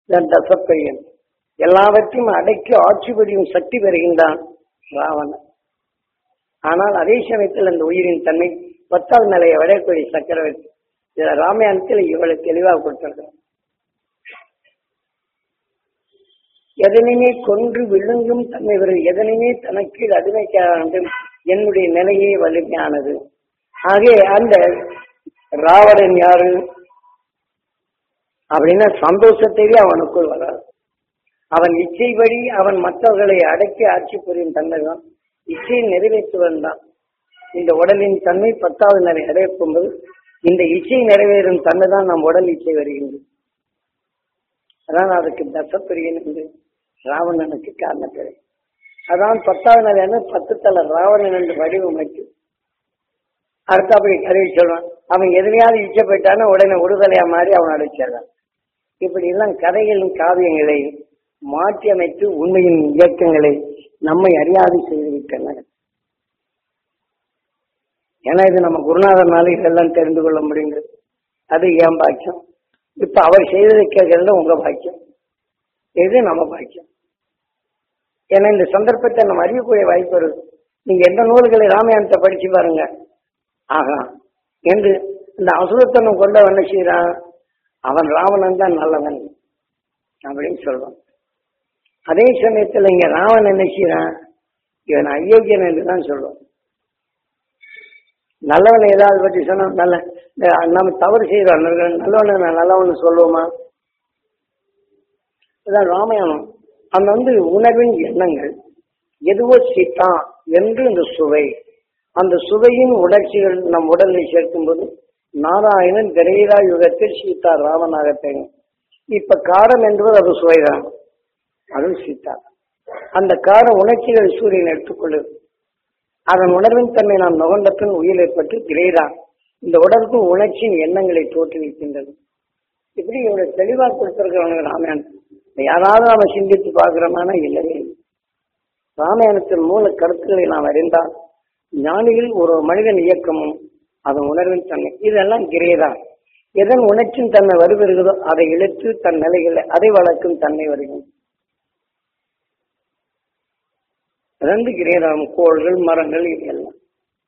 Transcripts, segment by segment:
இதன் தசப்பையன் எல்லாவற்றையும் அடக்கி ஆட்சி புரியும் சக்தி பெறுகின்றான் ராவணன் ஆனால் அதே சமயத்தில் அந்த உயிரின் தன்மை பத்தாவது நிலையை விடக்கூடிய சக்கரவர்த்தி இதுல ராமாயணத்தில் இவ்வளவு தெளிவாக கொடுத்திருக்காங்க எதனையுமே கொன்று விழுங்கும் தன்மை வரும் எதனையுமே தனக்கு அடிமைக்க வேண்டும் என்னுடைய நிலையே வலிமையானது ஆகவே அந்த ராவணன் யாரு அப்படின்னா சந்தோஷத்தையே அவனுக்குள் வராது அவன் இச்சைப்படி அவன் மற்றவர்களை அடக்கி ஆட்சி புரியும் தன்மை தான் இச்சையை நிறைவேற்றுவன் தான் இந்த உடலின் தன்மை பத்தாவது நிலை அடையப்போது இந்த இச்சை நிறைவேறும் தன்மை தான் நம் உடல் இச்சை வருகின்றது அதான் அதுக்கு தசப்பிரியன் என்று ராவணனுக்கு காரணப்பேர் அதான் பத்தாவது நிலையான பத்து தலை ராவணன் என்று வடிவமைத்து அடுத்தபடி கருவி சொல்றான் அவன் எதுலையாவது இச்சப்பட்டானா உடனே விடுதலையா மாறி அவன் அடைச்சிடறான் இப்படி எல்லாம் கதைகளின் காவியங்களை மாற்றி அமைத்து உண்மையின் இயக்கங்களை நம்மை அறியாது செய்துவிட்டனர் ஏன்னா இது நம்ம குருநாதர்னால இதெல்லாம் தெரிந்து கொள்ள முடியுங்கிறது அது ஏன் பாக்கியம் இப்ப அவர் செய்ததை கேட்கறது உங்க பாக்கியம் இது நம்ம பாக்கியம் ஏன்னா இந்த சந்தர்ப்பத்தை நம்ம அறியக்கூடிய வாய்ப்பு இருக்கு நீங்க எந்த நூல்களை ராமாயணத்தை படிச்சு பாருங்க ஆகா என்று இந்த அசுரத்தனம் கொண்டவன் என்ன செய்யறான் அவன் ராவணன் தான் நல்லவன் அப்படின்னு சொல்றான் அதே சமயத்துல இங்க ராவன் என்ன செய்யறான் இவன் அயோக்கியன் என்று தான் சொல்றான் நல்லவனை ஏதாவது பற்றி சொன்னா நல்ல இந்த நம்ம தவறு செய்யறோம் நல்லவனை நான் நல்லவன் சொல்லுவோமா இதான் ராமாயணம் அந்த வந்து உணர்வின் எண்ணங்கள் எதுவோ சீத்தா என்று இந்த சுவை அந்த சுவையின் உணர்ச்சிகள் நம் உடலில் சேர்க்கும்போது நாராயணன் திரேரா யுகத்தில் சீதா ராமனாக தெரியும் இப்ப காரம் என்பது அது சுவைதான் அதுவும் சீதா அந்த கார உணர்ச்சிகள் சூரியன் எடுத்துக்கொள்ளுது அதன் உணர்வின் தன்மை நாம் நுகர்ந்த பின் உயிர் ஏற்பட்டு திரேரா இந்த உடலுக்கு உணர்ச்சியின் எண்ணங்களை தோற்றுவிக்கின்றது இப்படி இவ்வளவு தெளிவா கொடுத்திருக்கிறவங்க ராமாயணம் யாராவது நாம சிந்தித்து பார்க்கிறோமானா இல்லவே இல்லை ராமாயணத்தின் மூல கருத்துக்களை நாம் அறிந்தால் ஞானிகள் ஒரு மனிதன் இயக்கமும் அதன் உணர்வின் தன்மை இதெல்லாம் கிரேதா எதன் உணர்ச்சியின் தன்மை வருகிறதோ அதை இழுத்து தன் நிலைகளை அதை வளர்க்கும் தன்மை வருகிறது ரெண்டு கிரேதாம் கோள்கள் மரங்கள் இது எல்லாம்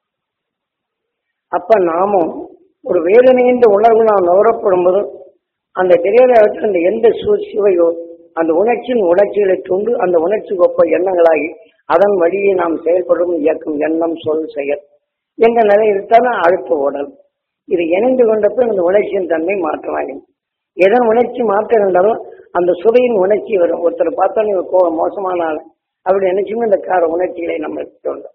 அப்ப நாமும் ஒரு வேதனைன்ற உணர்வு நாம் நுகரப்படும் போது அந்த கிரேதாவற்றில் அந்த எந்த சு- சுவையோ அந்த உணர்ச்சியின் உணர்ச்சிகளை தூண்டு அந்த உணர்ச்சிக்கு ஒப்ப எண்ணங்களாகி அதன் வழியே நாம் செயல்படும் இயக்கும் எண்ணம் சொல் செயல் என்ற நிலையில் தான் அழுத்த உடல் இது இணைந்து கொண்ட பின் அந்த உணர்ச்சியின் தன்மை மாற்றமாகும் எதன் உணர்ச்சி மாற்றம் இருந்தாலும் அந்த சுவையின் உணர்ச்சி வரும் ஒருத்தர் பார்த்தோன்னே இவர் கோவம் மோசமான ஆள் அப்படி நினைச்சுமே இந்த கார உணர்ச்சிகளை நம்ம தோன்றும்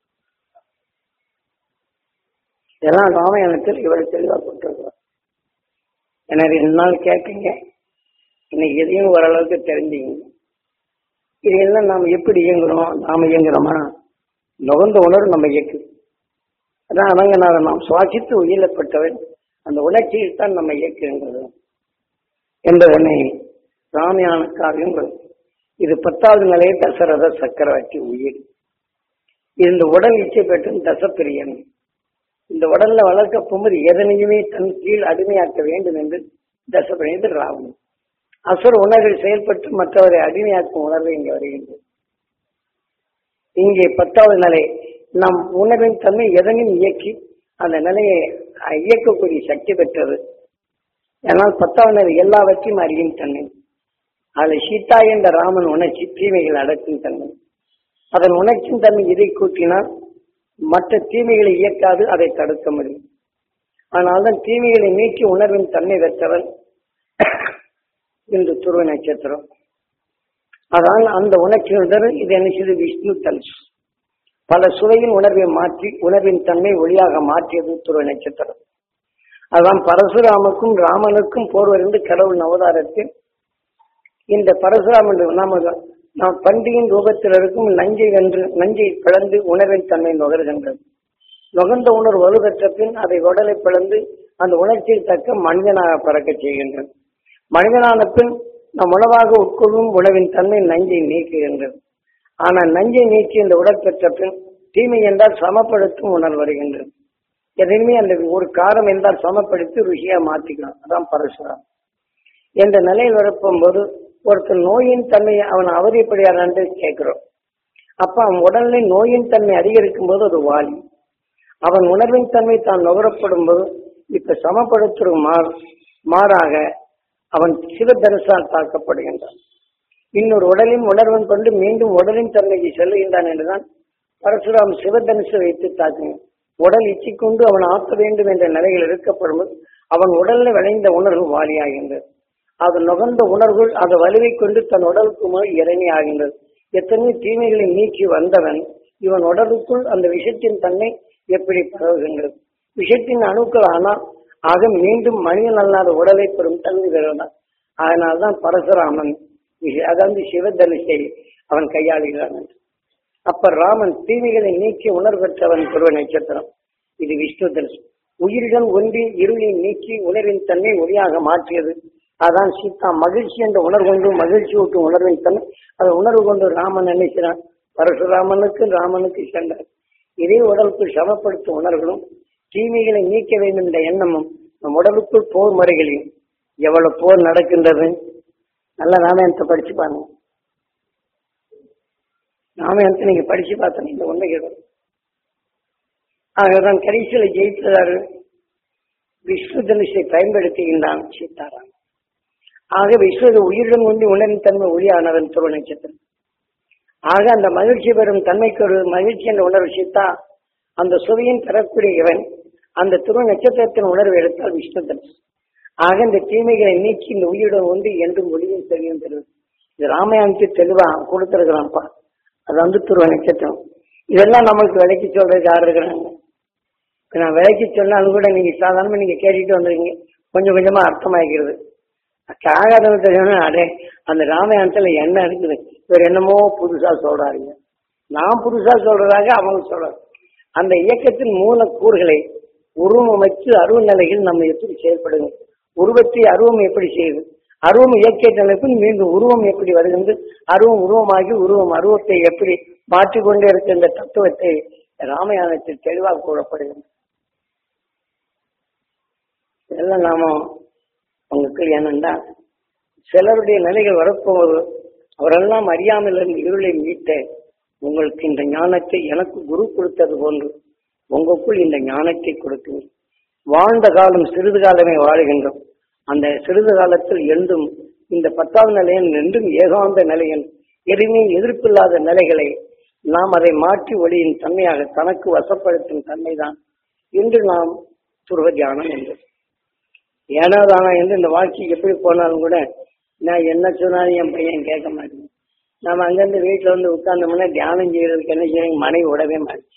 இதெல்லாம் ராமாயணத்தில் இவர் தெளிவாக கொண்டிருக்கிறார் எனவே ரெண்டு நாள் கேட்குங்க இன்னைக்கு எதையும் ஓரளவுக்கு தெரிஞ்சுங்க இதையெல்லாம் நாம் எப்படி இயங்குறோம் நாம இயங்குறோமா நுகர்ந்த உணர்வு நம்ம இயக்குது அதான் அடங்கனாத நாம் சுவாசித்து உயிரப்பட்டவன் அந்த உணர்ச்சியில் தான் நம்ம இயக்குகின்றது என்பதனை ராமாயண காவியங்கள் இது பத்தாவது நிலையை தசரத சக்கரவர்த்தி உயிர் இந்த உடல் இச்சை பெற்றும் தசப்பிரியன் இந்த உடல்ல வளர்க்க போகும்போது எதனையுமே தன் கீழ் அடிமையாக்க வேண்டும் என்று தசப்பிரியன் இது ராவணன் அசுர உணர்வில் செயல்பட்டு மற்றவரை அடிமையாக்கும் உணர்வு இங்கே வருகின்றது இங்கே பத்தாவது நிலை நம் உணர்வின் தன்மை எதனையும் இயக்கி அந்த நிலையை அஹ், இயக்கக்கூடிய சக்தி பெற்றது ஆனால் பத்தாவது நிலை எல்லாவற்றையும் அறியும் தன்மை அதில் சீதா என்ற ராமன் உணர்ச்சி தீமைகள் அடக்கும் தன்மை அதன் உணர்ச்சியின் தன்மை இதை கூட்டினால் மற்ற தீமைகளை இயக்காது அதை தடுக்க முடியும் ஆனால்தான் தீமைகளை நீக்கி உணர்வின் தன்மை பெற்றவன் இன்று துருவ நட்சத்திரம் அதான் அந்த உணர்ச்சியுடன் இது என்ன செய்து விஷ்ணு தனுஷ் பல சுவையின் உணர்வை மாற்றி உணர்வின் தன்மை ஒளியாக மாற்றியது துருவ நட்சத்திரம் அதான் பரசுராமுக்கும் ராமனுக்கும் போர்வறிந்து கடவுள் அவதாரத்தில் இந்த பரசுராமன் நாம நாம் பண்டிகையின் ரூபத்தில் இருக்கும் நஞ்சை வென்று நஞ்சை பிளந்து உணர்வின் தன்மை நுகர்கின்றது நுகர்ந்த உணர்வு வலுப்பெற்ற பின் அதை உடலை பிளந்து அந்த உணர்ச்சியில் தக்க மனிதனாக பறக்கச் செய்கின்றது மனிதனான பின் நம் உணவாக உட்கொள்ளும் உணவின் தன்மை நஞ்சை நீக்குகின்றது ஆனால் நஞ்சை நீக்கி இந்த உடல் பெற்ற பின் தீமை என்றால் சமப்படுத்தும் உணர்வு வருகின்றது எதையுமே அந்த ஒரு காரம் என்றால் சமப்படுத்தி ருசியா மாற்றிக்கலாம் அதான் பரசுராம் என்ற நிலையில் வரப்போகும்போது ஒருத்தர் நோயின் தன்மையை அவன் அவதிப்படியாரான்னு கேட்கிறோம் அப்ப அவன் உடல்ல நோயின் தன்மை அதிகரிக்கும் போது அது வாலி அவன் உணர்வின் தன்மை தான் நுகரப்படும் போது இப்ப சமப்படுத்தும் மாறு மாறாக அவன் சிவதனுசால் தாக்கப்படுகின்றான் இன்னொரு உடலின் உணர்வன் கொண்டு மீண்டும் உடலின் தன்மைக்கு செல்லுகின்றான் என்றுதான் பரசுராம் சிவதனுசு வைத்து தாக்குங்க உடல் இச்சிக்கொண்டு அவன் ஆக்க வேண்டும் என்ற நிலையில் இருக்கப்படும் போது அவன் உடல்ல விளைந்த உணர்வு வாலியாகின்றது அது நுகர்ந்த உணர்வுகள் அதை வலுவை கொண்டு தன் உடலுக்கு மேல் இறங்கி ஆகின்றது எத்தனையோ தீமைகளை நீக்கி வந்தவன் இவன் உடலுக்குள் அந்த விஷத்தின் தன்மை எப்படி பரவுகின்றது விஷத்தின் அணுக்கள் ஆனால் ஆக மீண்டும் மனிதன் அல்லாத உடலை பெறும் தன்மை பெறுவதான் அதனால்தான் பரசுராமன் விஷ- அதாவது சிவதனுஷை அவன் கையாளுகிறான் என்று. அப்ப ராமன் தீமைகளை நீக்கி உணர்வற்றவன் பருவ நட்சத்திரம் இது விஷ்ணு தனுஷ் உயிருடன் ஒன்றி இருளை நீக்கி உணர்வின் தன்மை ஒளியாக மாற்றியது அதான் சீதா மகிழ்ச்சி என்ற உணர்வு கொண்டு மகிழ்ச்சி ஊட்டும் உணர்வின் தன்மை அதை உணர்வு கொண்டு ராமன் நினைக்கிறான் பரசுராமனுக்கு ராமனுக்கு சென்றார் இதே உடலுக்குள் சமப்படுத்தும் உணர்வுகளும் தீமைகளை நீக்க வேண்டும் என்ற எண்ணமும் நம் உடலுக்குள் போர் முறைகளையும் எவ்வளவு போர் நடக்கின்றது நல்ல ராமாயணத்தை படிச்சு பாருங்க ராமாயணத்தை நீங்க படிச்சு பார்த்தா இந்த உண்மைகள் வரும் ஆகதான் கடைசியில ஜெயித்ததாரு விஷ்ணு தனுஷை பயன்படுத்துகின்றான் சீதாராம் ஆக விஸ்வத உயிருடன் கொண்டு உணர்வின் தன்மை ஒளியானவன் துருவ நட்சத்திரம் ஆக அந்த மகிழ்ச்சி பெறும் தன்மைக்கு ஒரு மகிழ்ச்சி என்ற உணர்வு சீதா அந்த சுவையின் தரக்கூடிய இவன் அந்த துருவ நட்சத்திரத்தின் உணர்வு எடுத்தால் விஷ்ணு தனுஷ் ஆக இந்த தீமைகளை நீக்கி இந்த உயிருடன் ஒன்று என்றும் ஒளியும் தெரியும் பெறுவது இது ராமாயணத்துக்கு தெளிவா கொடுத்திருக்கிறான்ப்பா அது வந்து துருவ நட்சத்திரம் இதெல்லாம் நம்மளுக்கு விலைக்கு சொல்றதுக்கு யார் இருக்கிறாங்க இப்ப நான் விலைக்கு சொன்னாலும் கூட நீங்க சாதாரணமா நீங்க கேட்டுட்டு வந்துருக்கீங்க கொஞ்சம் கொஞ்சமா அர்த்தமாகிறது ஆகாதவங்க தெரியும் அடே அந்த ராமாயணத்துல என்ன இருக்குது இவர் என்னமோ புதுசா சொல்றாருங்க நான் புதுசா சொல்றதாக அவங்க சொல்றாங்க அந்த இயக்கத்தின் மூலக்கூறுகளை உருவம் அமைச்சு அருவ நிலையில் நம்ம எப்படி செயல்படுங்க உருவத்தை அருவம் எப்படி செய்யுது அருவம் இயற்கை நிலைப்பு மீண்டும் உருவம் எப்படி வருகின்றது அருவம் உருவமாகி உருவம் அருவத்தை எப்படி மாற்றிக்கொண்டே இருக்கின்ற தத்துவத்தை ராமாயணத்தில் தெளிவாக கூறப்படுகிறது இதெல்லாம் நாம உங்களுக்கு ஏனென்றா சிலருடைய நிலைகள் வரப்போவது அவரெல்லாம் அறியாமல் இருந்து இருளை மீட்ட உங்களுக்கு இந்த ஞானத்தை எனக்கு குரு கொடுத்தது போன்று உங்களுக்குள் இந்த ஞானத்தை கொடுத்தீங்க வாழ்ந்த காலம் சிறிது காலமே வாழுகின்றோம் அந்த சிறிது காலத்தில் என்றும் இந்த பத்தாவது நிலையில் என்றும் ஏகாந்த நிலையில் எதுவுமே எதிர்ப்பில்லாத நிலைகளை நாம் அதை மாற்றி ஒளியின் தன்மையாக தனக்கு வசப்படுத்தும் தன்மைதான் இன்று நாம் துருவ தியானம் என்பது ஏனாதானா என்று இந்த வாழ்க்கை எப்படி போனாலும் கூட நான் என்ன சொன்னாலும் என் பையன் கேட்க மாட்டேன் நம்ம அங்கிருந்து வீட்டுல வந்து உட்கார்ந்தோம்னா தியானம் செய்யறதுக்கு என்ன செய்யணும் மனைவி விடவே மாட்டேன்